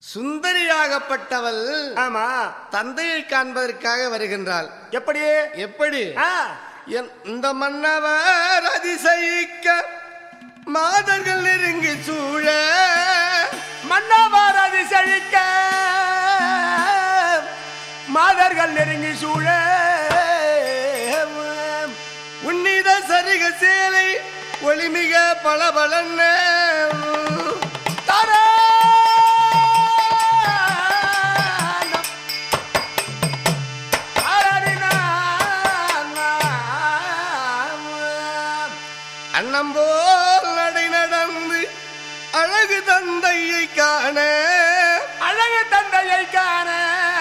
சுந்தரியாகப்பட்டவள் ஆமா தந்தையை காண்பதற்காக வருகின்றாள் எப்படி எப்படி ஆ, என் இந்த மன்னவர் அதிசயிக்க மாதர்கள் நெருங்கி சூழ மன்னவர் அது செழிக்க மாதர்கள் நெருங்கி சூழ உன்னித சரிக சேலை ஒளிமிக பளபளன்ன தர அன்னம்போல் நடை நடந்து அழகு தந்தையை காண அழகு தந்தையை காண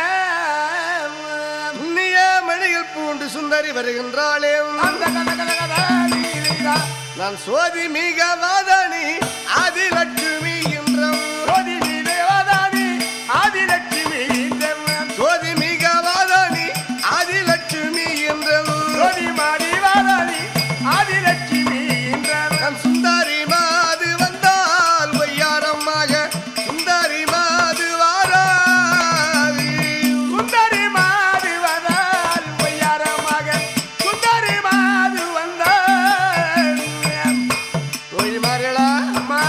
புண்ணிய மணிகள் பூண்டு சுந்தரி வருகின்றாளே அந்த கத கத கத நீரா. நான் சோதி மிக வாதனி ஆதிலட்சுமி என்றும் ஜோதி நீ தேவதானி ஆதிலட்சுமி தேவன். சோதி மிக வாதனி ஆதிலட்சுமி என்றும் ஜோதி மாடி வாதானி ஆதிலட்சுமி என்றவன். நம் சுந்தரி மாது வந்தால் ஒய்யாரமாக சுந்தரி மாது வாராதி சுந்தரி மாது வந்தால் பொய்யாரமாக சுந்தரி மாது வந்தால் தோழிமார்களா அம்மா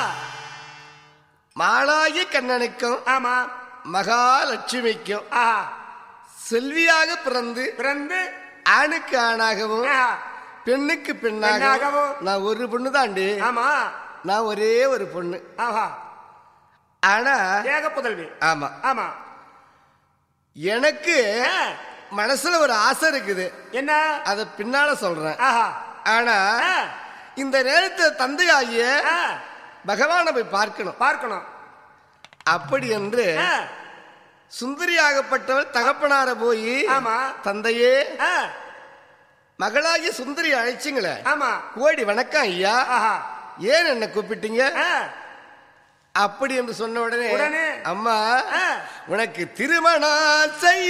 மாளாகி கண்ணனுக்கும் ஆமா மகாலட்சுமிக்கும் ஆ செல்வியாக பிறந்து பிறந்து ஆணுக்கு ஆணாகவும் ஆ, பெண்ணுக்கு பெண்ணாகவும் பெண்ணாகவும். நான் ஒரு பொண்ணு தாண்டி ஆமா நான் ஒரே ஒரு பொண்ணு ஆஹா ஆனா ஏக புதல்வி ஆமா ஆமா எனக்கு ஆ, மனசுல ஒரு ஆசை இருக்குது என்ன அத பின்னால சொல்றேன் ஆஹா ஆனா ஆ, இந்த நேரத்தில் தந்தையாகிய ஆ, பகவானை போய் பார்க்கணும் பார்க்கணும் அப்படி என்று ஆ, சுந்தரியாகப்பட்டவள் தகப்பனார போய் ஆமா தந்தையே ஆ, மகளாகிய சுந்தரி அழைச்சிங்களே ஆமா கோடி வணக்கம் ஐயா ஆஹா ஏன் என்ன கூப்பிட்டீங்க ஆ, அப்படி என்று சொன்ன உடனே உடனே? அம்மா ஆ. உனக்கு திருமணம் செய்ய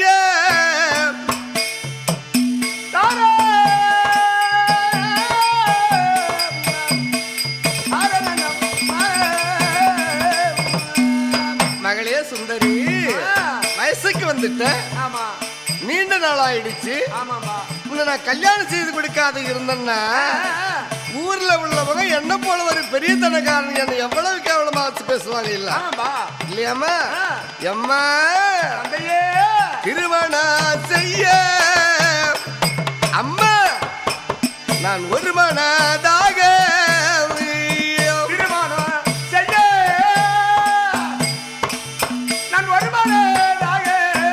தாரா! தாரனனம், மகளே சுந்தரி ஆ. வயசுக்கு வந்துட்ட ஆமா நீண்ட நாள் ஆயிடுச்சு ஆமாம்பா உன்னை நான் கல்யாணம் செய்து கொடுக்காத இருந்தேன்னா ஆ, ஊர்ல உள்ளவங்க என்ன போல ஒரு பெரிய தனக்காரன் என்ன எவ்வளவு கேவலமா வச்சு பேசுவாங்க இல்ல ஆமாம்பா இல்லையாம்மா ஆ. எம்மா தந்தையே திருமணம் செய்ய அம்மா நான் ஒரு மனதாக திருமணம் செய்ய நான் வருமானதாக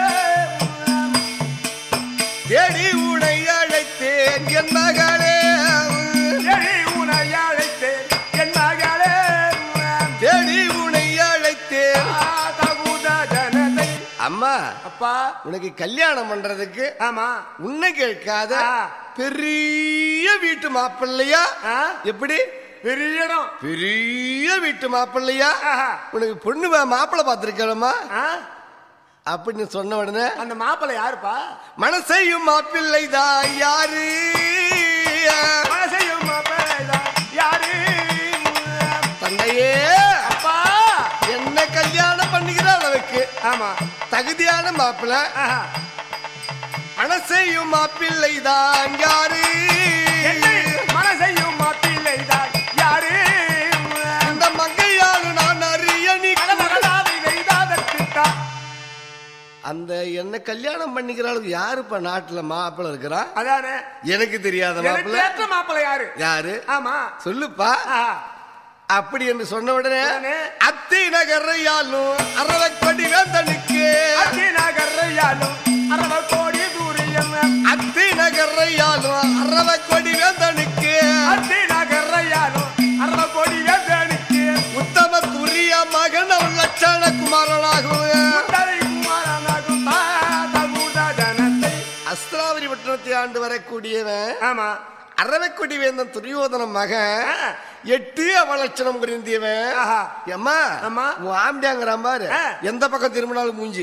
தேடி உனை அழைத்தேன் என் மகளே எழி உனை அழைத்தேன் என் மகளே தேடி உனை அழைத்தேன் தகுத ஜனதை அம்மா அப்பா உனக்கு கல்யாணம் பண்றதுக்கு ஆமா உன்னை கேட்காத ஆ. பெரிய வீட்டு மாப்பிள்ளையா ஆ? எப்படி பெரிய இடம் பெரிய வீட்டு மாப்பிள்ளையா ஆஹா. உனக்கு பொண்ணு மா- மாப்பிள்ளை பார்த்திருக்கணுமா ஆ? அப்படின்னு சொன்ன உடனே அந்த மாப்பிள்ளை யாருப்பா மனசையும் மாப்பிள்ளை தான் யாரு மனசையும் மாப்பிள்ளை தான் யாரு தந்தையே அப்பா என்ன கல்யாணம் பண்ணிக்கிற அளவுக்கு ஆமா தகுதியான மாப்பிள்ளை ஆஹா. மனசையும் மாப்பிள்ளை தான் யாரு என்னை மனசையும் மாப்பிள்ளை தான் யாரு இந்த மங்கையாளு நான் அறிய நீ மகமகளாவை வெய்தாதற்குத்தா. அந்த என்ன கல்யாணம் பண்ணிக்கிற அளவுக்கு யாருப்பா நாட்டுல மாப்பிள்ளை இருக்கிறா அதானே எனக்கு தெரியாத எனக்கு மாப்பிள்ளை ஏற்ற மாப்பிள்ளை யாரு யாரு ஆமா சொல்லுப்பா ஆஹா. அப்படி என்று சொன்ன உடனே உடனே? அத்தி நகரையாலும் அரவக்கொடி வேந்தனுக்கு அத்தி நகரையாலும் அரவ கோடி தூரியம் அத்தி நகரையாலும் அரவக்கொடி வேந்தனுக்கு அத்தி நகரையாலும் அரவ கோடி வேந்தனுக்கு உத்தம துரிய மகன் அவன் லட்சண குமாரனாகும் முத்தரை குமாரனாகும் தகுத ஜனத்தை அஸ்திராவரி பட்டணத்தை ஆண்டு வரக்கூடியவன் ஆமா அரவக்கொடி வேந்தன் துரியோதன மகன் ஆ. எட்டு அவலட்சணம் புரிந்தியவன் ஆஹா. அம்மா அம்மா. உன் ஆம்பியாங்கிறான் பாரு ஆ. எந்த பக்கம் திரும்பினாலும் மூஞ்சி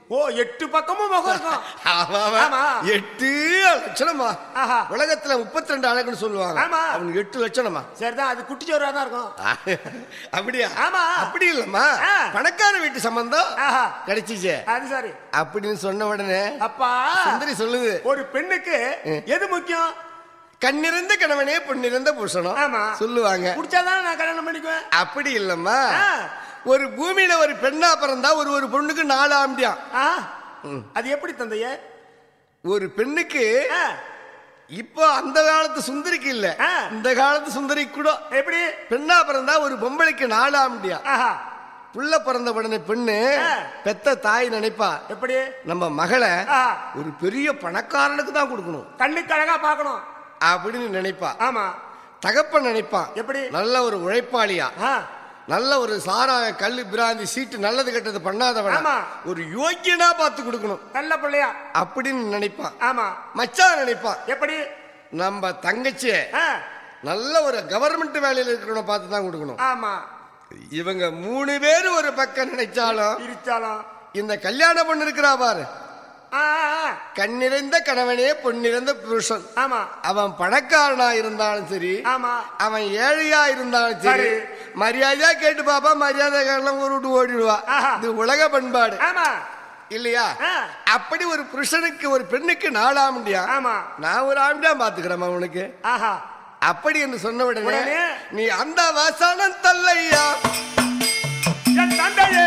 ஓ எட்டு பக்கமும் முகம் இருக்கும் ஆமா, ஆமா. ஆமா. எட்டு லட்சணமா ஆஹா. உலகத்துல முப்பத்தி ரெண்டு அழகுன்னு சொல்லுவாங்க ஆமா. அவனுக்கு எட்டு லட்சணமா சரிதான் அது குட்டிச்சோரா தான் இருக்கும் அப்படியா ஆமா. அப்படி இல்லம்மா ஆ. பணக்கார வீட்டு சம்பந்தம் ஆஹா. கிடைச்சிச்சே அது சரி அப்படின்னு சொன்ன உடனே அப்பா சுந்தரி சொல்லுது ஒரு பெண்ணுக்கு எது முக்கியம் கண்ணிறந்த கணவனே பொன்னிறந்த புருஷனும் ஆமா. சொல்லுவாங்க குடிச்சாதான் நான் கல்யாணம் பண்ணிக்குவேன் அப்படி இல்லம்மா ஆ. ஒரு பூமியில ஒரு பெண்ணா பிறந்தா ஒரு ஒரு பொண்ணுக்கு நாலு ஆம்பியாம் ஆ? அது எப்படி தந்தைய ஒரு பெண்ணுக்கு ஆ, இப்போ அந்த காலத்து சுந்தரிக்கு இல்ல ஆ. இந்த காலத்து சுந்தரி கூட எப்படி பெண்ணா பிறந்தா ஒரு பொம்பளைக்கு நாலு ஆம்பியா ஆஹா புள்ள பிறந்த உடனே பெண்ணு ஆ. பெத்த தாய் நினைப்பா எப்படி நம்ம மகளை ஆ, ஒரு பெரிய பணக்காரனுக்கு தான் கொடுக்கணும் கண்ணுக்கு அழகா பார்க்கணும் அப்படின்னு நினைப்பா ஆமா தகப்பன் நினைப்பான் எப்படி? நல்ல ஒரு உழைப்பாளியா ஆ, நல்ல ஒரு சாராய கல்லு பிராந்தி சீட்டு நல்லது கெட்டது பண்ணாதவன ஆமா. ஒரு யோக்கியனா பார்த்து கொடுக்கணும் நல்ல பிள்ளையா அப்படின்னு நினைப்பான் ஆமா மச்சான் நினைப்பான் எப்படி நம்ம தங்கச்சிய ஆ, நல்ல ஒரு கவர்மெண்ட் வேலையில இருக்கிறவன பார்த்து தான் கொடுக்கணும் ஆமா இவங்க மூணு பேர் ஒரு பக்கம் நினைச்சாலும் இருச்சாலும் இந்த கல்யாண பொண்ணு இருக்கிறா பாரு ஆ, ஆ, கண்ணிறைந்த கணவனே பொன்னிறந்த புருஷன் ஆமா அவன் பணக்காரனா இருந்தாலும் சரி ஆமா அவன் ஏழையா இருந்தாலும் சரி சரி. மரியாதையா கேட்டு பாப்பா மரியாதை காரணம் ஒரு விட்டு ஓடிடுவா ஆஹா. இது உலக பண்பாடு ஆமா இல்லையா ஆ. அப்படி ஒரு புருஷனுக்கு ஒரு பெண்ணுக்கு நாலு ஆம்பியா ஆமா நான் ஒரு ஆம்பியா பாத்துக்கிறேன் அவனுக்கு ஆஹா அப்படி என்று சொன்ன உடனே உடனே? நீ அந்த வசனம் தல்லையா என் தந்தையே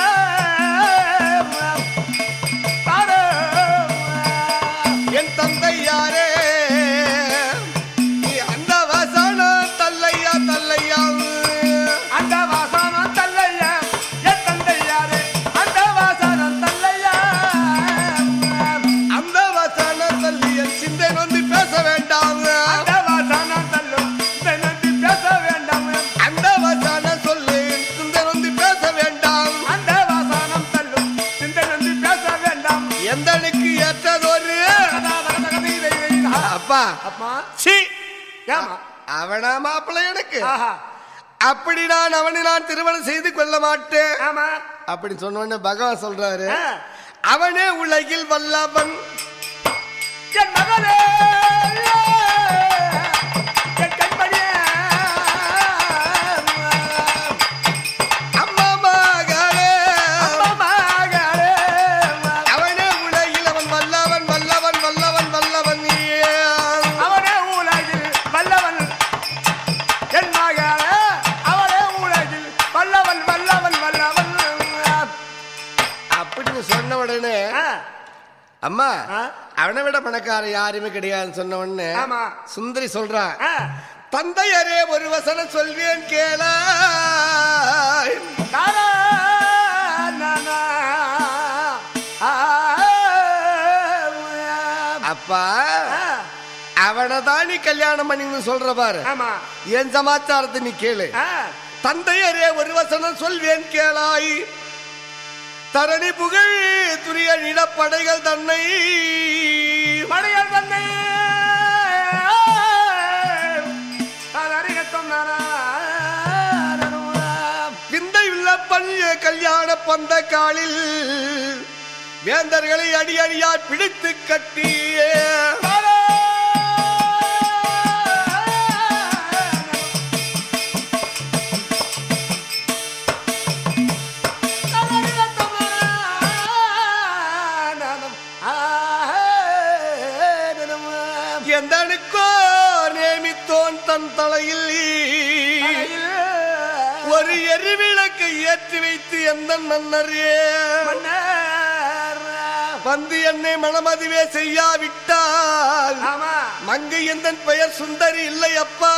தாரே. என் தந்தை யாரே நீ அந்த வசனம் தல்லையா தல்லையா அந்த வாசனம் தல்லையா என் தந்தையாரே அந்த வாசனம் தல்லையா அந்த வசனம் தள்ளி என் சிந்தை வந்து பேச வேண்டாம் அந்த வாசனம் தள்ளும் தினத்தி பேச வேண்டாம் அந்த வசனம் சொல்லு என் சிந்தை வந்து பேச வேண்டாம் அந்த வாசனம் தள்ளும் சிந்தனந்தி பேச வேண்டாம் எந்தனுக்கு ஏற்றதொரு அப்பா அப்பா சி ஏமா அவனா மாப்பிள்ளை எனக்கு ஆஹா அப்படி நான் அவனை நான் திருமணம் செய்து கொள்ள மாட்டேன் ஆமா அப்படின்னு சொன்ன உடனே பகவான் சொல்றாரு ஆ. அவனே உலகில் வல்லவன் என் மகளே என் கண்மணியே அம்மா மகளே மகளே அவனே உலகில் அவன் வல்லவன் வல்லவன் வல்லவன் வல்லவன் நீயே. அவனே உலகில் வல்லவன் என் மகளே அவனே உலகில் வல்லவன் வல்லவன் வல்லவன் அப்படின்னு சொன்ன உடனே ஆ, அம்மா ஆ. அவனை விட பணக்காரன் யாருமே கிடையாதுன்னு சொன்ன உடனே ஆமா. சுந்தரி சொல்றான் ஆ, தந்தையரே ஒரு வசனம் சொல்வேன் கேள தாரா, நானா, ஆ, அப்பா ஆ, அவனை தான் நீ கல்யாணம் பண்ணின்னு சொல்ற பாரு ஆமா என் சமாச்சாரத்தை நீ கேளு ஆ, தந்தையரே ஒரு வசனம் சொல்வேன் கேளாய் தரணி புகழ் துரிய நிலப்படைகள் தன்னை மலையல் தன்னை அதறிகத்தம் நானா விந்தை உள்ள பள்ளிய கல்யாண பந்த காலில் வேந்தர்களை அடி அடியாய் பிடித்து கட்டி எந்தனுக்கோ நேமித்தோன் தன் தலையில் ஒரு எரிவிளக்கை ஏற்றி வைத்து எந்த மன்னரே வந்து என்னை மனமதிவே செய்யாவிட்டால் ஆமா மங்கை எந்தன் பெயர் சுந்தரி இல்லை அப்பா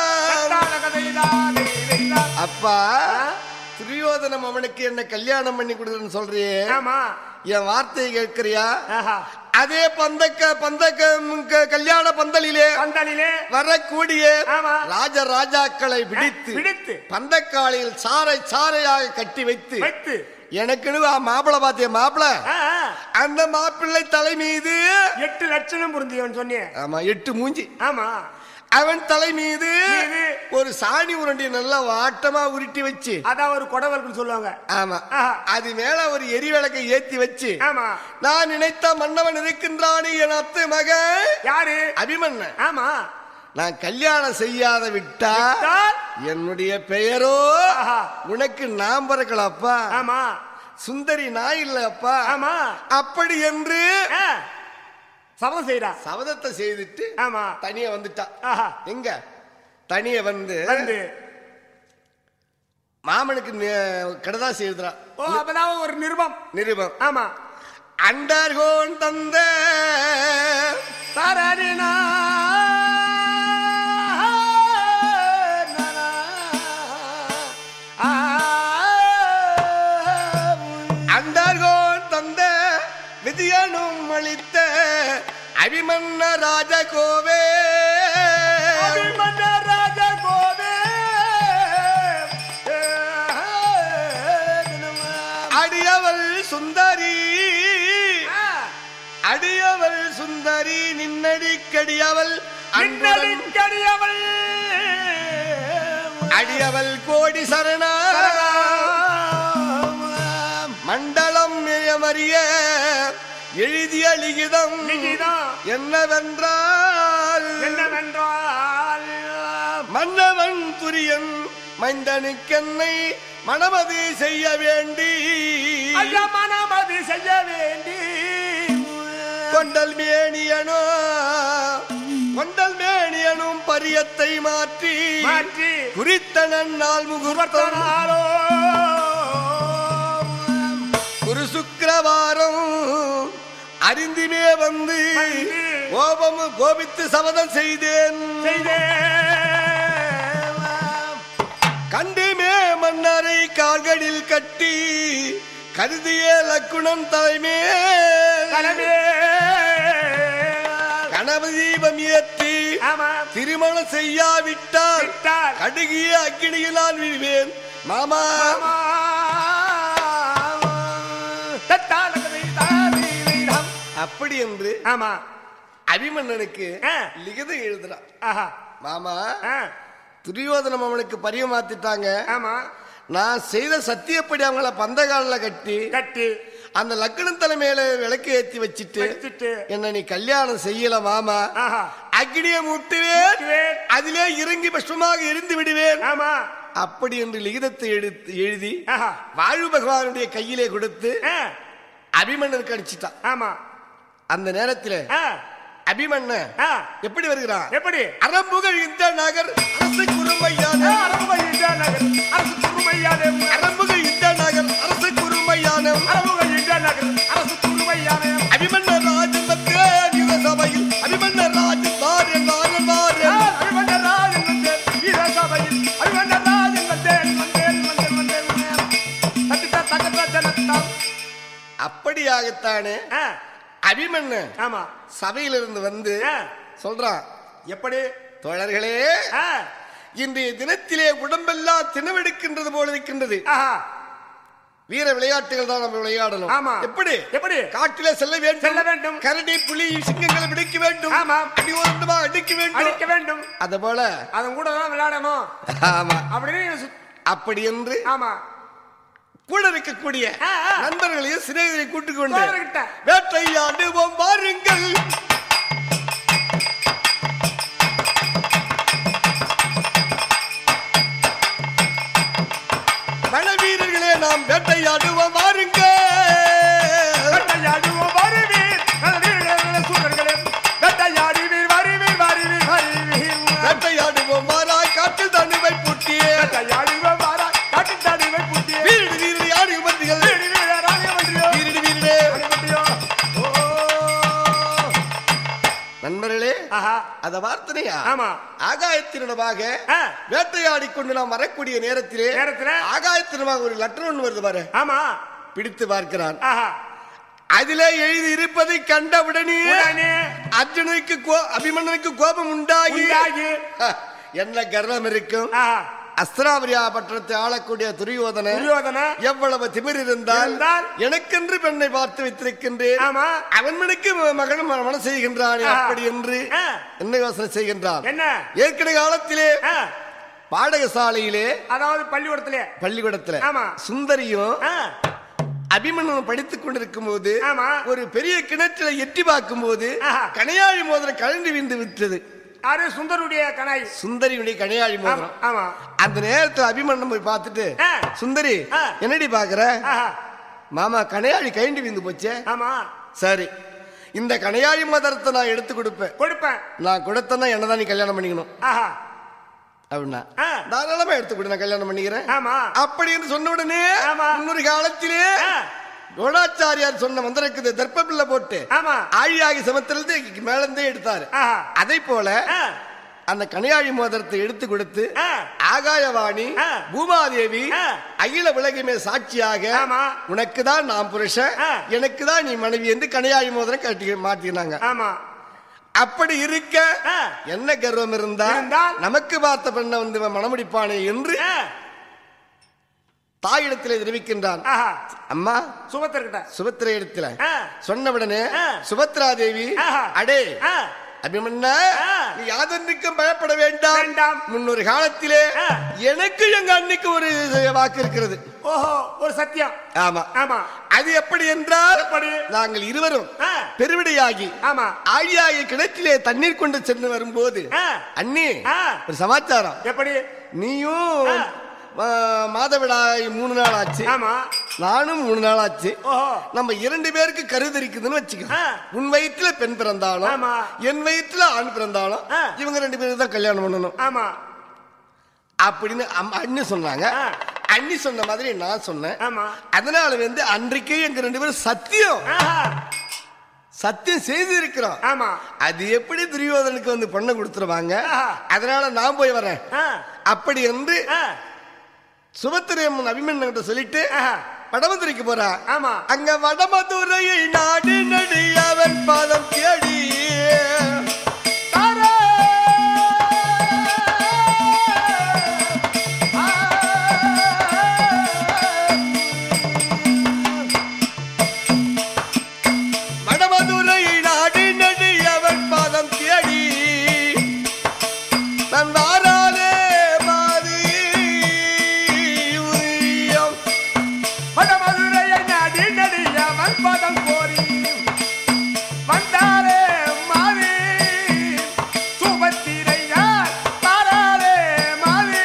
அப்பா துரியோதனம் அவனுக்கு என்ன கல்யாணம் பண்ணி கொடுக்குறேன்னு சொல்றியே ஆமா என் வார்த்தையை கேட்கிறியா ஆஹா. அதே பந்தக்க பந்தக்க ம், க- கல்யாண பந்தலிலே பந்தலிலே வரக்கூடிய ஆமா. ராஜ ராஜாக்களை பிடித்து பிடித்து பந்தக்காலில் சாறை சாறையாக கட்டி வைத்து வைத்து எனக்குன்னு மாப்பிளை பாத்திய மாப்பிளை ஆ, ஆ. அந்த மாப்பிள்ளை தலை மீது எட்டு லட்சணம் புரிஞ்சுவன் சொன்னேன் ஆமா எட்டு மூஞ்சி ஆமா அவன் தலை மீது மீது. ஒரு சாணி உருண்டி நல்லா வாட்டமா உருட்டி வச்சு அதான் ஒரு கொடவல்னு சொல்லுவாங்க ஆமா ஆஹா. அது மேல ஒரு எரி விளக்கை ஏத்தி வச்சு ஆமா நான் நினைத்த மன்னவன் இருக்கின்றானே என் அத்து மகன் யாரு அபிமன்னன் ஆமா நான் கல்யாணம் செய்யாத விட்டா விட்டால்? என்னுடைய பெயரோ ஆஹா. உனக்கு நாம் பிறக்கலப்பா ஆமா சுந்தரி நான் இல்ல அப்பா ஆமா அப்படி என்று ஆ. சபதம் செய்யறா சபதத்தை செய்துட்டு ஆமா தனிய வந்துட்டா ஆஹா எங்க தனிய வந்து வந்து மாமனுக்கு நி- கடுதாசி எழுதுறா ஓ அப்பதான் ஒரு நிருபம் நிருபம் ஆமா அண்டர்கோன் தந்த தரணினா அண்டர்கோன் தந்த விதியனும் அளித்த அபிமன்ன ராஜகோவே அடியவள் சுந்தரி அடியவள் சுந்தரி நின்னடிக்கடியவள் அன்புடன் அடியவள் கோடி சரணா மண்டலம் நியமறிய எழுதிய லிகிதம் என்னவென்றால் என்னவென்றால் மன்னவன் துரியன் மைந்தனுக்கென்னை மணமதி செய்ய வேண்டி ஐயா மனமதி செய்ய வேண்டி கொண்டல் மேனியனோ கொண்டல் மேனியனும் பரியத்தை மாற்றி மாற்றி குறித்த நன்னாள் முகூர்த்தம் நாளோ ஒரு சுக்கிரவாரம் அறிந்துமே வந்து வந்து கோபம் கோபித்து சபதம் செய்தேன் செய்தே கண்டுமே மன்னரை கால்களில் கட்டி கருதிய லக்குணன் தலைமே தலைமே கனவு தீபம் ஏற்றி ஆமா திருமணம் செய்யாவிட்டால் விட்டால் கடுகிய அக்கினியினால் விழுவேன் மாமா ஆமா தத்தாலகதை தாரீரம். அப்படி என்று ஆமா அபிமன்னனுக்கு ஆ. லிகிதம் எழுதுறான் ஆஹா மாமா ஆ, துரியோதனம் அவனுக்கு பரிய மாத்திட்டாங்க ஆமா நான் செய்த சத்தியப்படி அவங்கள பந்தகாலில் கட்டி கட்டி அந்த லக்கணம் தலைமையில விளக்கு ஏத்தி வச்சிட்டு வச்சுட்டு என்ன நீ கல்யாணம் செய்யல மாமா ஆஹா அக்னியை முட்டுவேன் முட்டுவேன். அதிலே இறங்கி பஷ்டமாக எரிந்து விடுவேன் ஆமா அப்படி என்று லிகிதத்தை எடுத்து எழுதி ஆஹா வாழ்வு பகவானுடைய கையிலே கொடுத்து ஆ, அபிமன்னனுக்கு அடிச்சிட்டான் ஆமா அந்த நேரத்துல ஆ, அபிமன்ன ஆ, எப்படி வருகிறான் எப்படி அறம்புகள் இந்த நகர் அரசு குறுமையான ஆ, அரபுகை இந்தியா நகர், அரசு குறுமையானே. அறம்புகள் இந்த நகர் அரசு குறுமையான அரபுகை இந்தியா நகர், அரசு குறுமையானே. அபிமன்ன ராஜன் பத்தே நித சபையில் அபிமன்ன ராஜன் வார் வார் வார் ஆ, அபிமன்ய ராஜன் வந்தேன், வீர சபையில். அபிமன்ய ராஜன் வந்தேன், வந்தேன், வந்தேன், வந்தேன், வந்தேன். தட்டித்தா, தகத்தா, ஜனத்தா. அப்படியாகத்தானே ஆ, அபிமன்ன ஆமா சபையிலிருந்து வந்து ஆ, சொல்றான் எப்படி தோழர்களே ஆ, இன்றைய தினத்திலே உடம்பெல்லாம் தினவெடுக்கின்றது போல இருக்கின்றது ஆஹா, வீர விளையாட்டுகள் தான் நம்ம விளையாடணும் ஆமா. எப்படி எப்படி காட்டிலே செல்ல வேண்டும் செல்ல வேண்டும். கரடி புலி சிங்கங்களை பிடிக்க வேண்டும் ஆமாம். அடி ஓரமா அடிக்க வேண்டும் அடிக்க வேண்டும் அது போல அதன் கூட தான் விளையாடணும் ஆமா அப்படின்னு நீங்க சுத்- அப்படி என்று ஆமா கூட இருக்கக்கூடிய ஆ, ஆ. நண்பர்களையும் சிநேகிதரை கூட்டிக் கொண்டு தோழர்கிட்ட. வேட்டையாடுவோம் வாருங்கள் வன வீரர்களே நாம் வேட்டையாடுவோம் வாருங்கள் வேட்டையாடுவோம் வருவீர் நல்ல வீரர்களே, நல்ல சூரர்களே. வேட்டையாடுவீர் வருவீர் வருவீர் வருவீர் வேட்டையாடுவோம் மாறாய் காட்டில் தண்ணிவை பூட்டியே வேட்டையாடுவோம் வாரா, காட்டுத் தாடிவை பூட்டியே. வீடு வீரடி ஆடி உபந்திகள் வீடு வீர ராஜமந்திரியோ, வீரடி வீரடே ராஜமந்திரியோ. ஓ. நண்பர்களே ஆஹா, அத வார்த்தனையா ஆமா. ஆகாயத்தினமாக ஆ, வேட்டையாடி கொண்டு நாம் வரக்கூடிய நேரத்திலே நேரத்திலே? ஆகாயத்தினமாக ஒரு லெட்டர் ஒன்று வருது பாரு ஆமா பிடித்து பார்க்கிறான் ஆஹா அதிலே எழுதி இருப்பதை கண்டவுடனே உடனே அர்ஜுனுக்கு கோ- அபிமன்னனுக்கு கோபம் உண்டாகி உண்டாகி ஹ, என்ன கர்வம் இருக்கும் ஆஹா அஸ்திராபரியா பட்டணத்தை ஆளக்கூடிய துரியோதன துரியோதன எவ்வளவு திமிர் இருந்தால் இருந்தால் எனக்கென்று பெண்ணை பார்த்து வைத்திருக்கின்றேன் ஆமா அவனுக்கு மகன் மனம் செய்கின்றான் ஆ. அப்படி என்று ஆ. என்ன யோசனை செய்கின்றான் என்ன ஏற்கனவே காலத்திலே ஆ, பாடகசாலையிலே அதாவது பள்ளிக்கூடத்திலே பள்ளிக்கூடத்துல ஆமா. சுந்தரியும் ஆ, அபிமன்யும் படித்துக் கொண்டிருக்கும் போது ஆமா. ஒரு பெரிய கிணற்றில எட்டி பார்க்கும் போது ஆஹா. கணையாழி மோதிரம் கழண்டு விந்து விட்டது யாரு சுந்தருடைய கனாய் சுந்தரியுடைய கணையாழி ஆமா மோதிரம் ஆமா அந்த நேரத்துல அபிமன்யம் போய் பார்த்துட்டு ஆ. சுந்தரி ஆ. என்னடி பாக்குற ஆஹா, மாமா கணையாழி கைண்டு விந்து போச்சே ஆமா சரி இந்த கணையாழி மோதிரத்தை நான் எடுத்து கொடுப்பேன் கொடுப்பேன் நான் கொடுத்தேன்னா என்னதான் நீ கல்யாணம் பண்ணிக்கணும் ஆஹா அப்படின்னா ஆ. தாராளமா எடுத்து கொடு நான் கல்யாணம் பண்ணிக்கிறேன் ஆமா அப்படி என்று சொன்ன உடனே ஆமா. முன்னொரு காலத்திலே ஆ, கோடாச்சாரியார் சொன்ன மந்திரக்குது தர்ப்ப பிள்ளை போட்டு ஆமா ஆழியாகி சமத்திலிருந்து மேலந்தே எடுத்தாரு ஆஹா அதை போல ஆ, அந்த கனியாழி மோதிரத்தை எடுத்து கொடுத்து ஆ, ஆகாயவாணி ஆ. பூமாதேவி ஆ. அகில உலகமே சாட்சியாக ஆமா. உனக்கு தான் நான் புருஷன் ஆ. எனக்கு தான் நீ மனைவி என்று கனியாழி மோதிரம் கட்டி மாட்டினாங்க ஆமா அப்படி இருக்க ஆ. என்ன கர்வம் இருந்தா இருந்தால்? நமக்கு பார்த்த பெண்ணை வந்து இவன் மணமுடிப்பானே என்று ஆ, தாயிடத்திலே தெரிவிக்கின்றான் ஆஹா அம்மா சுபத்திருக்கிட்ட சுபத்திரை இடத்துல ஆ, சொன்ன உடனே ஆ. சுபத்ரா தேவி ஆஹா. அடே ஆ, அபிமன்னா ஆ. நீ யாதொன்றுக்கும் பயப்பட வேண்டாம் வேண்டாம். முன்னொரு காலத்திலே ஆ. எனக்கு எங்க அன்னைக்கு ஒரு வாக்கு இருக்கிறது ஓஹோ ஒரு சத்தியம் ஆமா ஆமா அது எப்படி என்றால் எப்படி நாங்கள் இருவரும் ஆ, பெருவிடையாகி ஆமா ஆழியாகி கிணற்றிலே தண்ணீர் கொண்டு சென்று வரும்போது ஆ, அண்ணி ஆ. ஒரு சமாச்சாரம் எப்படி நீயும் ஆ. ஆ, மாதவிடாய் மூணு நாள் ஆச்சு ஆமா நானும் மூணு நாள் ஆச்சு ஓஹோ நம்ம இரண்டு பேருக்கு கருதரிக்குதுன்னு வச்சுக்க ஆ. உன் வயிற்றுல பெண் பிறந்தாலும் ஆமா. என் வயிற்றுல ஆண் பிறந்தாலும் ஆ. இவங்க ரெண்டு பேருக்கு தான் கல்யாணம் பண்ணணும் ஆமா அப்படின்னு அம்மா- அண்ணி சொன்னாங்க ஆ. அண்ணி சொன்ன மாதிரி நான் சொன்னேன் ஆமா அதனால வந்து அன்றைக்கே எங்க ரெண்டு பேரும் சத்தியம் ஆஹா சத்தியம் செய்து இருக்கிறோம் ஆமா அது எப்படி துரியோதனுக்கு வந்து பொண்ணை கொடுத்துருவாங்க ஆ. அதனால நான் போய் வரேன் ஆ, அப்படி என்று ஆ, சுபத்திரையம்மன் அபிமன்கிட்ட சொல்லிட்டு ஆஹா வடமதுரைக்கு போறா ஆமா அங்க வடமதுரையை நாடு நடி அவன் பாதம் தேடி தாரே! ஆ! வடமதுரையை நாடு நடி அவன் பாதம் தேடி நான் வாராலே மாறி வடமதுரையை நாடி நடிய வன்பதம் கோரி வந்தாரே மாறி சுபத்திரையார் தாராரே மாறி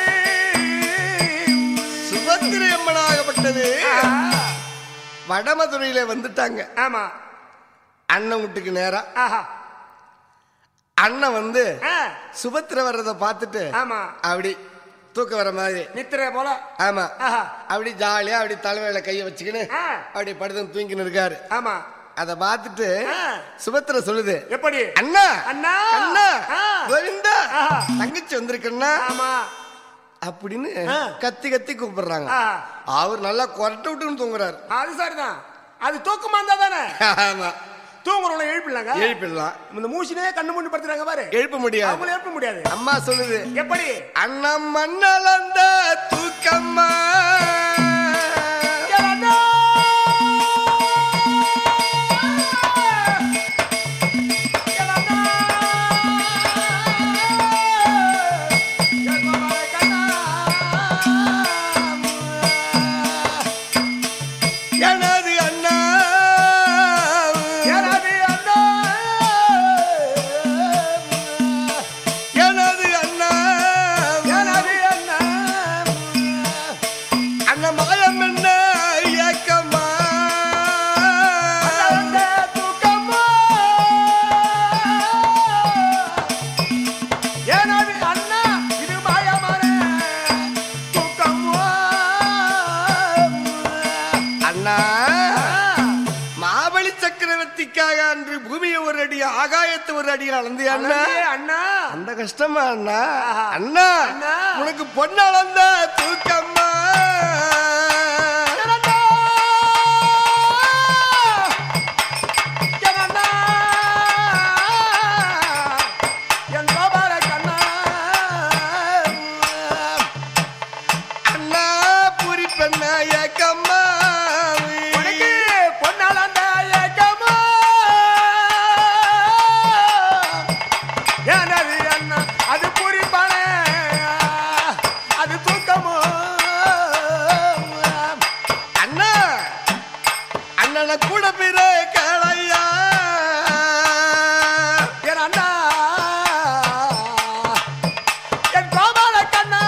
சுபத்திரையம்மனாகப்பட்டது ஆ, வடமதுரையில வந்துட்டாங்க ஆமா அண்ணன் வீட்டுக்கு நேரா ஆஹா அண்ணன் வந்து ஆ, சுபத்திர வர்றதை பார்த்துட்டு ஆமா அப்படி தூக்கம் வர மாதிரி நித்திரை போல ஆமா ஆஹா அப்படி ஜாலியா அப்படி தலைமையில கைய வச்சுக்கின்னு ஆ, அப்படி படுத்து தூங்கின்னு இருக்காரு ஆமா அத பார்த்துட்டு ஆ. சுபத்திர சொல்லுது எப்படி அண்ணா அண்ணா அண்ணா ஆ. கோவிந்தா ஆஹா. தங்கச்சி வந்திருக்கண்ணா ஆமா அப்படின்னு ஆ. கத்தி கத்தி கூப்பிடுறாங்க ஆஹா. அவர் நல்லா கொரட்டை விட்டுன்னு தூங்குறாரு அது சரிதான் அது தூக்கமா இருந்தா தானே ஆமா தூங்குறவங்கள எழுப்பிடலாங்க எழுப்பிடலாம் இந்த மூசினே கண்ணு மூடி படுத்துறாங்க பாரு எழுப்ப முடியாது அவங்கள எழுப்ப முடியாது அம்மா சொல்லுது எப்படி அண்ணன் மண்ணளந்த தூக்கம்மா எலனா! எலனா! எல்மமலை கண்ணா! எனது அண்ணா எனது அண்ணா! எனது அண்ணா எனது அண்ணா! அண்ணன் மயம் என்ன ஏக்கம்மா அந்த தூக்கமா! எனது அண்ணா இது மாயமான தூக்கமா! அண்ணா மாபலி சக்கரவர்த்திக்காக அன்று பூமியை ஒரு அடி ஆகாயத்தை ஒரு அடி அளந்து அண்ணா அண்ணே, அண்ணா அந்த கஷ்டமா அண்ணா ஆஹா. அண்ணா அண்ணா. உனக்கு பொண்ணு அளந்த தூக்கம்மா எனதா! எனதா! என் கோபால கண்ணா! அண்ணன கூட பிற களையா என் அண்ணா என் கோபால கண்ணா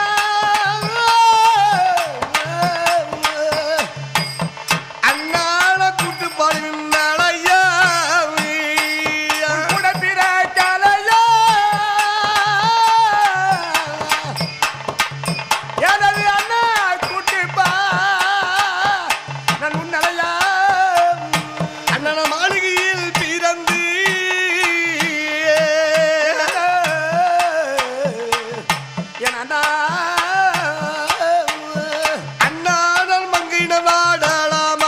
அண்ணான கூட்டு பாடினாளையா கூட பிற கலையா எனது அண்ணா கூட்டிப்பா நான் உன்னலையா அண்ணன மாளிகையில் பிறந்து என் அண்ணா அண்ணாடல் மங்கின வாடலாமா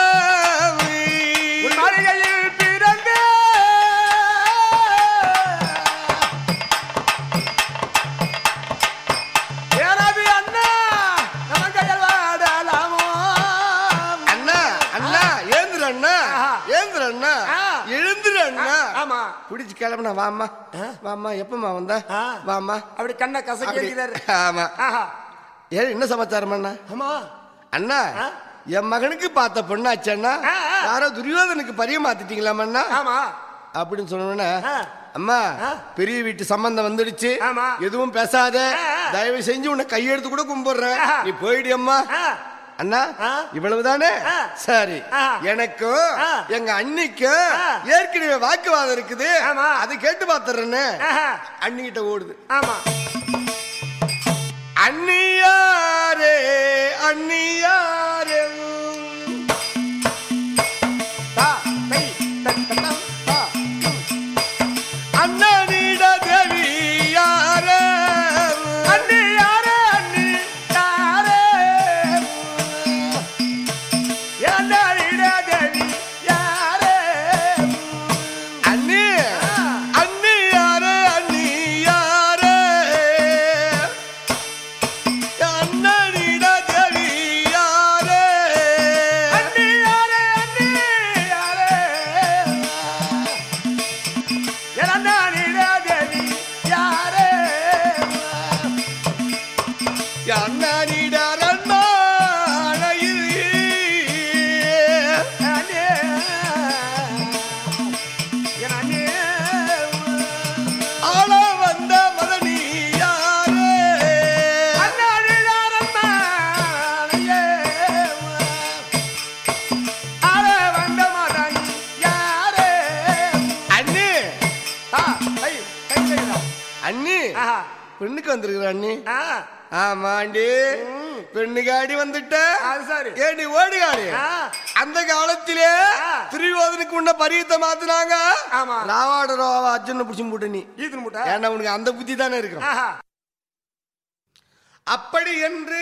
உன் மாளிகையில் பிறந்து எனது அண்ணா நமக்கையில் வாடலாமோ அண்ணா அண்ணா ஏந்திர அண்ணா ஆஹா. ஏந்திர அண்ணா ஆ. எழுந்திர அண்ணா ஆமா குடிச்சு கிளம்புனா வாம்மா வாம்மா எப்பமா வந்த ஆ. வாம்மா அப்படி கண்ணை கசக்கி அப்படி. வைக்கிறாரு ஆமா ஆஹா ஏ என்ன சமாச்சாரம் அண்ணா ஆமா அண்ணா ஆ. என் மகனுக்கு பார்த்த பொண்ணாச்சு அண்ணா ஆ, ஆ. யாரோ துரியோதனுக்கு பரிய மாத்திட்டீங்களாம் அண்ணா ஆமா அப்படின்னு சொன்னோன்னே ஆ. அம்மா ஆ. பெரிய வீட்டு சம்பந்தம் வந்துடுச்சு ஆமா. எதுவும் பேசாத ஆ, ஆ. தயவு செஞ்சு உன்னை கையெடுத்து கூட கும்பிடுறேன் ஆ. நீ போயிடு அம்மா ஆ, அண்ணா ஆ. இவ்வளவுதானே ஆ. சரி ஆ. எனக்கும் ஆ. எங்க அண்ணிக்கும் ஆ. ஏற்கனவே வாக்குவாதம் இருக்குது ஆமா. அதை கேட்டு பாத்துறேன்னு ஆஹா, அண்ணிகிட்ட ஓடுது ஆமா அண்ணியாரே அண்ணியாரே தா தை தன் தன் தா அண்ணனிட தேவி யாரே அண்ணி யாரே அண்ணி யாரே என்னிட தேவி யாரே அண்ணி அண்ணி யாரே அண்ணி யாரே அண்ணனிட தேவி யாரே அண்ணி யாரே அண்ணி யாரே என்னிட தேவி யாரே அண்ணனிட அரண்மனையில் அண்ணி என் அண்ணி ஆள வந்த மதனி யாரே அண்ணி அண்ணி பெண்ணுக்கு வந்திருக்கிற அண்ணி ஆமாண்டி பெண்ணுக்காடி வந்துட்ட ஏடி ஓடிகாடி அந்த காலத்திலே ஆ. திரியோதனுக்கு உன்ன பரியத்தை மாத்துனாங்க ஆமா. ராவாட ராவா அர்ஜுன புடிச்சு போட்ட நீ ஏன்னா உனக்கு அந்த புத்தி தானே இருக்கும் அப்படி என்று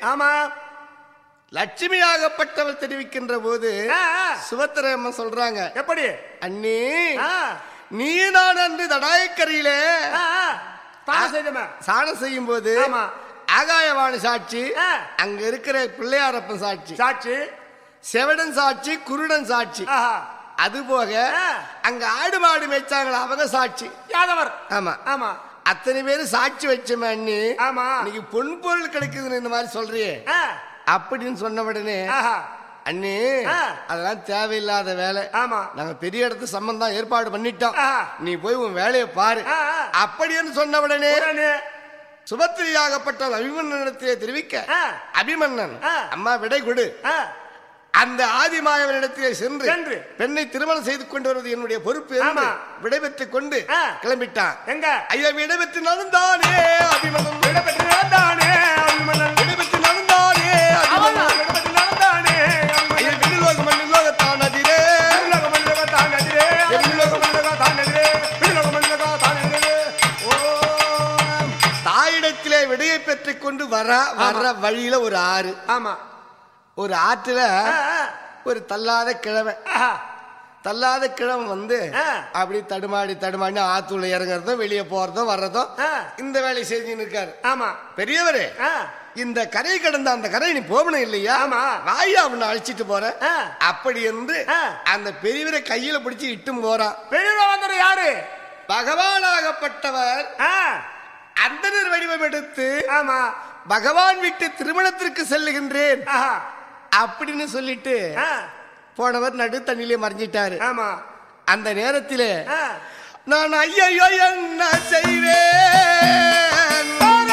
லட்சுமியாகப்பட்டவள் தெரிவிக்கின்ற போது சுபத்திரம்மன் சொல்றாங்க எப்படி அண்ணி ஆ. நீ நான் அன்று தடாயக்கரையிலே பாடம் செய்தோமே சாணம் செய்யும் போது ஆமா. ஆகாயவாணி சாட்சி ஆ. அங்க இருக்கிற பிள்ளையாரப்பன் சாட்சி சாட்சி செவடன் சாட்சி குருடன் சாட்சி ஆஹா. அது போக ஆ. அங்க ஆடு மாடு மேய்ச்சாங்களா அவங்க சாட்சி யாதவர் ஆமா ஆமா அத்தனை பேரு சாட்சி வச்சோமே அண்ணி ஆமா. இன்னைக்கு பொன் பொருள் கிடைக்குதுன்னு இந்த மாதிரி சொல்றியே ஆ. அப்படின்னு சொன்ன உடனே ஆஹா. அண்ணி ஆ. அதெல்லாம் தேவையில்லாத வேலை ஆமா நாங்க பெரிய இடத்து சம்பந்தம் ஏற்பாடு பண்ணிட்டோம் ஆ. நீ போய் உன் வேலையை பாரு ஆ, ஆ. அப்படின்னு சொன்ன உடனே உடனே சுபத்திரியாகப்பட்ட அபிமன்னனிடத்திலே தெரிவிக்க ஆ. அபிமன்னன் ஆ. அம்மா விடை கொடு ஆ. அந்த ஆதிமாயவனிடத்திலே சென்று சென்று. பெண்ணை திருமணம் செய்து கொண்டு வருவது என்னுடைய பொறுப்பு என்று ஆமா. விடைபெற்றுக் கொண்டு ஆ. கிளம்பிட்டான் எங்க ஐயா விடைபெற்று நடந்தானே அபிமன்னன் விடப்பட்டு நடந்தானே அபிமன்னன் விடைபெற்று நடந்தானே அவன் அபிமன்னன் விடப்பட்டு நடந்தானே ஐயா அபிமன்னன் விண்ணுலோக மண்ணுலோகத்தான் அதிரே விண்ணுலக மண்ணுலக தான் எதிரே விண்ணுலக மண்ணுலக தான் எதிரே விண்ணுலக மண்ணுலக தான் எதிரே ஓம் தாயிடத்திலே விடையை பெற்றுக் கொண்டு வர வர்ற வழியில ஒரு ஆறு ஆமா ஒரு ஆற்றுல ஆ, ஆ. ஒரு தள்ளாத கிழமை ஆஹா. தள்ளாத கிழமை வந்து ஆ. அப்படி தடுமாடி தடுமாடி ஆத்துள்ள இறங்குறதும் வெளியே போறதும் வர்றதும் ஆ. இந்த வேலையை செஞ்சுன்னு இருக்காரு ஆமா பெரியவரே ஆ. இந்த கரை கடந்த அந்த கரை நீ போகணும் இல்லையா ஆமா. வாயா அவனை அழைச்சிட்டு போற ஆ. அப்படி என்று ஆ. அந்த பெரியவரை கையில பிடிச்சு இட்டும் போறான் பெரியவரா வந்தது யாரு பகவானாகப்பட்டவர் ஆ. அந்தனர் வடிவம் எடுத்து ஆமா பகவான் விட்டு திருமணத்திற்கு செல்லுகின்றேன் ஆஹா. அப்படின்னு சொல்லிட்டு ஆ. போனவர் நடு தண்ணியிலே மறைஞ்சிட்டாரு ஆமா அந்த நேரத்திலே ஆ. நான் ஐயையோ என்ன செய்வேன்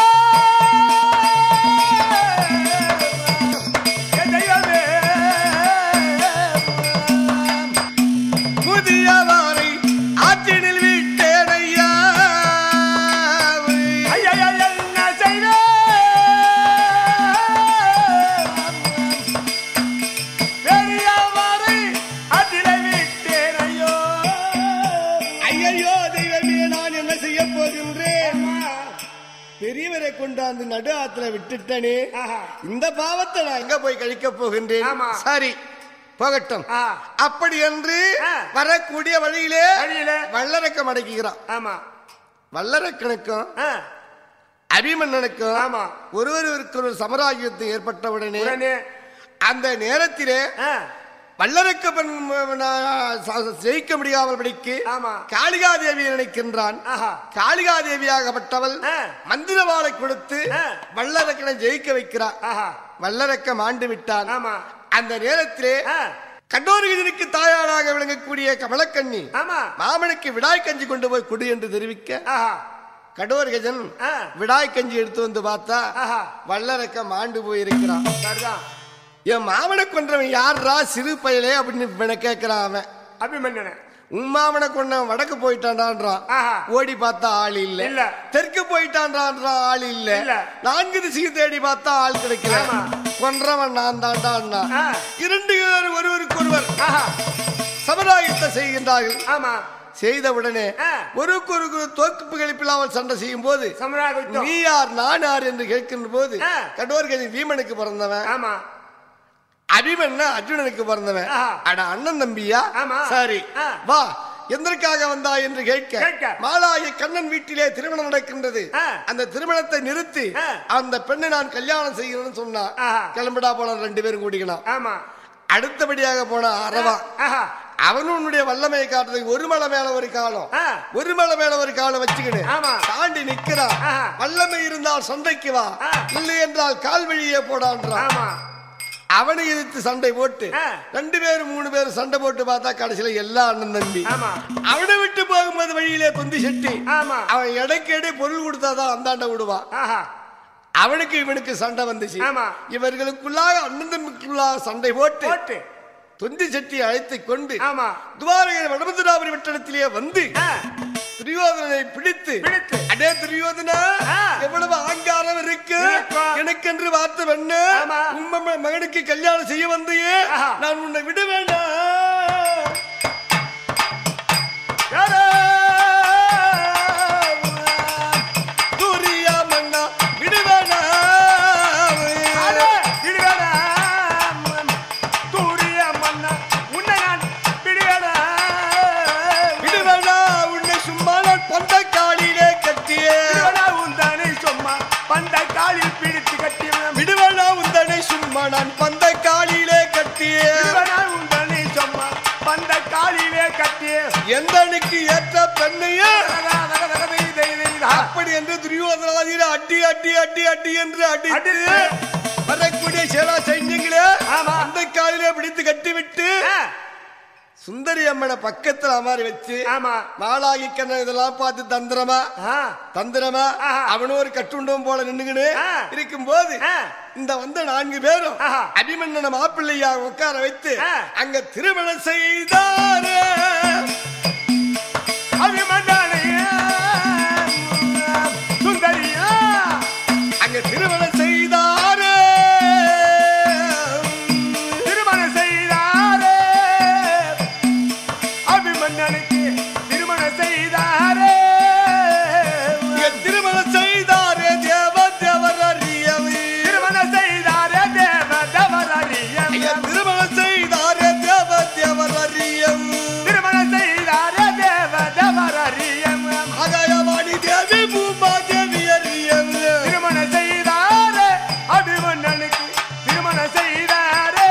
என் தெய்வமே. முதியவாரை ஆற்றினில் விட்டேன் ஐயா ஐயையோ, என்ன செய்வேன்? பெரியவரை அதிலே விட்டேன் ஐயோ. ஐயையோ தெய்வமே நான் என்ன செய்ய போகின்றேன் பெரியவரை கொண்டாந்து நடு ஆத்துல விட்டுட்டனே ஆஹா. இந்த பாவத்தை நான் எங்க போய் கழிக்க போகின்றேன் ஆமா. சரி போகட்டும் ஆ. அப்படி என்று ஆ. வரக்கூடிய வழியிலே வழியில. வல்லரக்கம் அடக்குகிறான் ஆமா வல்லரக்கனுக்கும் ஆ. அபிமன்னனுக்கும் ஆமா. ஒருவருக்கு ஒரு சமராகியத்து ஏற்பட்டவுடனே உடனே அந்த நேரத்திலே ஆ. வல்லரக்க பெண் நான் ச- ஜெயிக்க முடியாமல் படிக்கு ஆமா. காளிகாதேவியை நினைக்கின்றான் ஆஹா. காளிகாதேவியாகப்பட்டவள் ஆ. மந்திரவாளை கொடுத்து ஆ. வல்லரக்கனை ஜெயிக்க வைக்கிறார் ஆஹா. வல்லரக்கம் ஆண்டு விட்டான் ஆமா அந்த நேரத்திலே ஆ. கண்டோர்கஜனுக்கு தாயாராக விளங்கக்கூடிய கமலக்கண்ணி ஆமா மாமனுக்கு விடாய் கஞ்சி கொண்டு போய் குடி என்று தெரிவிக்க ஆஹா. கடோர்கஜன் ஆ. விடாய் கஞ்சி எடுத்து வந்து பார்த்தா ஆஹா. வல்லரக்கம் ஆண்டு போயிருக்கிறான் சரிதான் என் மாமனை கொன்றவன் யார்ரா சிறு பயலே அப்படின்னு இவனை கேட்கிறான் அவன் அபிமன்னன உன் மாமனை கொண்டவன் வடக்கு போயிட்டான்டான்றான் ஆஹா. ஓடி பார்த்தா ஆள் இல்ல இல்ல. தெற்கு போயிட்டான்றான்றான் ஆள் இல்ல இல்ல. நான்கு திசையும் தேடி பார்த்தா ஆள் கிடைக்கல ஆமா. கொன்றவன் நான் தான்டா ஆ. இரண்டு பேர் ஒருவருக்கு ஒருவர் ஆஹா. சமராயத்தை செய்கின்றார்கள் ஆமா செய்த உடனே ஆ. ஒருக்கு ஒரு தோற்குப்பு கழிப்பில்லாமல் சண்டை செய்யும் போது சமராக யுத்தம். நீ யார் நான் யார் என்று கேட்கின்ற போது ஆ. கடோர்கதி வீமனுக்கு பிறந்தவன் ஆமா அபிமன் அர்ஜுனனுக்கு பிறந்தவன் ஆஹா. அட அண்ணன் தம்பியா ஆமா. சரி ஆ. வா எதற்காக வந்தா என்று கேட்க கேட்க. மாலாயி கண்ணன் வீட்டிலே திருமணம் நடக்கின்றது ஆ. அந்த திருமணத்தை நிறுத்தி ஆ. அந்த பெண்ணை நான் கல்யாணம் செய்கிறேன்னு சொன்னா ஆஹா. கிளம்பிடா போன ரெண்டு பேரும் கூட்டிக்கலாம் ஆமா அடுத்தபடியாக போன அரவா ஆஹா. அவனும் உன்னுடைய வல்லமையை காட்டுறதுக்கு ஒரு மலை மேல ஒரு காலம் ஆ. ஒரு மலை மேல ஒரு காலம் வச்சுக்கிடு ஆமா. தாண்டி நிக்கிறான் ஆஹா. வல்லமை இருந்தால் சண்டைக்கு வா ஆ. இல்லை என்றால் கால் வழியே போடான்றான் ஆமா அவனை எதிர்த்து சண்டை போட்டு ஆ. ரெண்டு பேரும் மூணு பேரும் சண்டை போட்டு பார்த்தா கடைசியில எல்லா அண்ணன் தம்பி ஆமா அவனை விட்டு போகும்போது வழியிலே தொந்தி செட்டி ஆமா அவன் எடைக்கு எடை பொருள் கொடுத்தாதான் அந்தாண்ட விடுவான் ஆஹா அவனுக்கு இவனுக்கு சண்டை வந்துச்சு ஆமா. இவர்களுக்குள்ளாக அண்ணன் தம்பிக்குள்ளாக சண்டை போட்டு போட்டு தொந்தி செட்டி அழைத்து கொண்டு ஆமா துவாரகை வடபத்திராபுரி வட்டத்திலேயே வந்து ஆ. துரியோதனை பிடித்து பிடித்து. அடே துரியோதனா ஆ. எவ்வளவு ஆங்காரம் இருக்கு இருக்கும். எனக்கென்று வார்த்தை வெண்ண ஆமா. உம்ம ம- மகனுக்கு கல்யாணம் செய்ய வந்தையே ஆஹா. நான் உன்னை விட வேண்டாம் யாரே? துரியா மன்னா விட வேண்டாம் யாரே? விடுவேடா. தூரிய மன்னா, உன்னை நான் விடுவேடா. விட வேண்டாம் உன்னை சும்மா நான் பந்த காலிலே கட்டியே விடுவேடா உந்தானை சும்மா பந்த காலில் பிடித்து கட்டி விட வேண்டாம் உந்தனை சும்மா நான் பந்த காலிலே கட்டியே விடுவேடா உந்தானை சும்மா பந்த காலிலே கட்டி எந்தனுக்கு ஏற்ற பெண்ணையே தக, தக, தக, தை, தை, தை, தா. அப்படி என்று துரியோதனாதிர அடி அடி அடி அடி என்று அடித்து அடித்து. வரக்கூடிய சேலா சைன்யங்களே ஆமா. அந்த காலிலே பிடித்து கட்டிவிட்டு ஆ, சுந்தரி அம்மனை பக்கத்துல அமாரி வச்சு ஆமா மாலாகி கண்ணன் இதெல்லாம் பார்த்து தந்திரமா ஆ, தந்திரமா ஆஹா. அவனும் ஒரு கட்டுண்டோம் போல நின்னுகிட்டு ஆ. இருக்கும் போது ஆ. இந்த வந்த நான்கு பேரும் ஆஹா. அபிமன்னன மாப்பிள்ளையா உட்கார வைத்து ஆ. அங்க திருமணம் செய்தாரே அபிமன்யானையே, சுந்தரியா அங்க திருமணம் செய்தாரே திருமணம் செய்தாரே அபிமன்னனுக்கு திருமணம் செய்தாரே இங்க திருமணம் செய்தாரே தேவ தேவர் அறியவே திருமணம் செய்தாரே தேவ தவறியம் ஐயா, திருமணம் செய்தாரே தேவ தேவர் அறியம் திருமணம் செய்தாரே தேவ தவறியம் ஆகாயவாணி தேவி பூமா தேவி அறியம் திருமணம் செய்தாரே அபிமன்னனுக்கு திருமணம் செய்தாரே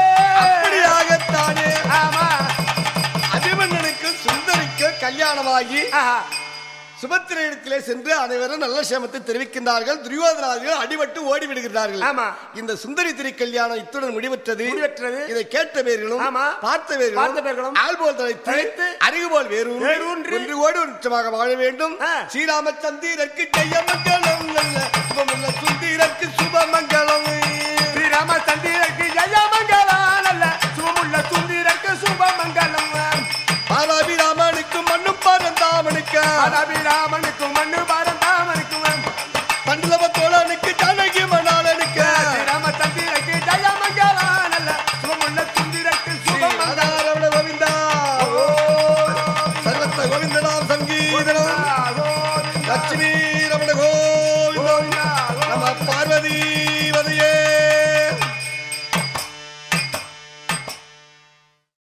சுபத்திரையிடத்திலே சென்று அனைவரும் நல்ல சேமத்தை தெரிவிக்கின்றார்கள் துரியோதனாதிகள் அடிபட்டு ஓடி விடுகிறார்கள் ஆமா. இந்த சுந்தரி திரை கல்யாணம் இத்துடன் முடிவற்றது முடிவற்றது. இதை கேட்ட பேர்களும் ஆமா. பார்த்த பேர்களும் பார்த்த பேர்களும் ஆள் போல் தலைத்து தலைத்து, அறிவு போல் வேறு வேரூன்றி, ஒன்று ஓடி உச்சமாக வாழ வேண்டும் ஆ. ஸ்ரீராமச்சந்திரற்கு ஜெயமங்கலம் நல்ல சுபமுள்ள சுந்தீரற்கு சுபமங்கலம் ஸ்ரீராம சந்திரக்கு ஜெயமங்கலம் நல்ல சுமுள்ள சுந்தரக்கு சுபமங்கலம் பாலாபிராமனுக்கு மண்ணும் பரந்தாமனுக்கு அபிராமனுக்கு மண்ணு